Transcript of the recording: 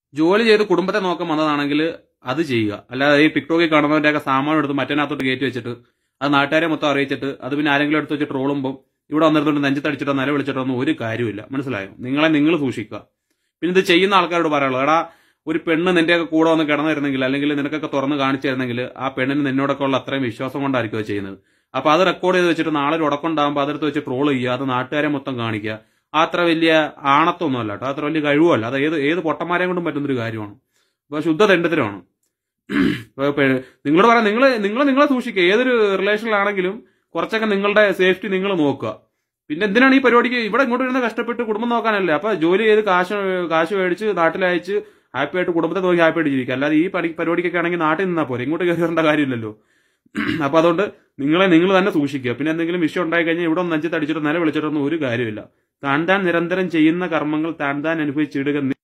ജോലി ചെയ്ത് കുടുംബത്തെ നോക്കാൻ വന്നതാണെങ്കിൽ അത് ചെയ്യുക അല്ലാതെ ഈ ടിക്ടോക്കിൽ കാണുന്നവന്റെയൊക്കെ സാമാനം എടുത്ത് മറ്റേനകത്തോട്ട് കയറ്റി വെച്ചിട്ട് അത് നാട്ടുകാരെ മൊത്തം അറിയിച്ചിട്ട് അത് പിന്നെ ആരെങ്കിലും എടുത്ത് വെച്ച് ട്രോളുമ്പോൾ ഇവിടെ വന്നിരുന്നോണ്ട് നെഞ്ചത്തടിച്ചിട്ടോ നില വിളിച്ചിട്ടോ ഒന്നും ഒരു കാര്യമില്ല മനസ്സിലായോ നിങ്ങളെ നിങ്ങൾ സൂക്ഷിക്കുക പിന്നെ ഇത് ചെയ്യുന്ന ആൾക്കാരോട് പറയാനുള്ളൂ എടാ ഒരു പെണ്ണ് നിന്റെയൊക്കെ കൂടെ വന്ന് കിടന്നിരുന്നെങ്കിൽ അല്ലെങ്കിൽ നിനക്കൊക്കെ തുറന്ന് കാണിച്ചിരുന്നെങ്കിൽ ആ പെണ്ണിന് നിന്നോടൊക്കെ ഉള്ള അത്രയും വിശ്വാസം കൊണ്ടായിരിക്കും അത് ചെയ്യുന്നത് അപ്പൊ അത് റെക്കോർഡ് ചെയ്ത് വെച്ചിട്ട് നാളെ ഒരു ഉടക്കുണ്ടാകുമ്പോൾ അതെടുത്ത് വെച്ച് ട്രോൾ ചെയ്യുക അത് നാട്ടുകാരെ മൊത്തം കാണിക്കുക ആ അത്ര വലിയ ആണത്വമൊന്നും അല്ല കേട്ടോ അത്ര വലിയ കഴിവുമല്ല അത് ഏത് ഏത് പൊട്ടന്മാരെ കൊണ്ടും പറ്റുന്നൊരു കാര്യമാണ് അപ്പൊ ശുദ്ധ തെണ്ടത്തിലാണ് നിങ്ങളോട് പറയാം നിങ്ങൾ നിങ്ങൾ നിങ്ങളെ സൂക്ഷിക്കുക ഏതൊരു റിലേഷനിലാണെങ്കിലും കുറച്ചൊക്കെ നിങ്ങളുടെ സേഫ്റ്റി നിങ്ങൾ നോക്കുക പിന്നെ എന്തിനാണ് ഈ പരിപാടിക്ക് ഇവിടെ ഇങ്ങോട്ട് വരുന്ന കഷ്ടപ്പെട്ട് കുടുംബം നോക്കാനല്ലേ അപ്പൊ ജോലി ചെയ്ത് കാശ് കാശ് മേടിച്ച് നാട്ടിലയച്ച് ഹാപ്പി ആയിട്ട് കുടുംബത്തെ നോക്കി ഹാപ്പി ആയിട്ട് ജീവിക്കുക അല്ലാതെ ഈ പണി പരിപാടിക്കൊക്കെ ആണെങ്കിൽ നാട്ടിൽ നിന്നാ പോരെ ഇങ്ങോട്ട് കയറി വരേണ്ട കാര്യമില്ലല്ലോ അപ്പൊ അതുകൊണ്ട് നിങ്ങളെ നിങ്ങൾ തന്നെ സൂക്ഷിക്കുക പിന്നെ എന്തെങ്കിലും വിഷയം ഉണ്ടായി കഴിഞ്ഞാൽ ഇവിടെ ഒന്ന് നെഞ്ചത്ത് അടിച്ചിട്ട് നില വിളിച്ചിട്ടൊന്നും ഒരു കാര്യമില്ല താൻ താൻ നിരന്തരം ചെയ്യുന്ന കർമ്മങ്ങൾ താൻ താൻ അനുഭവിച്ചിടുക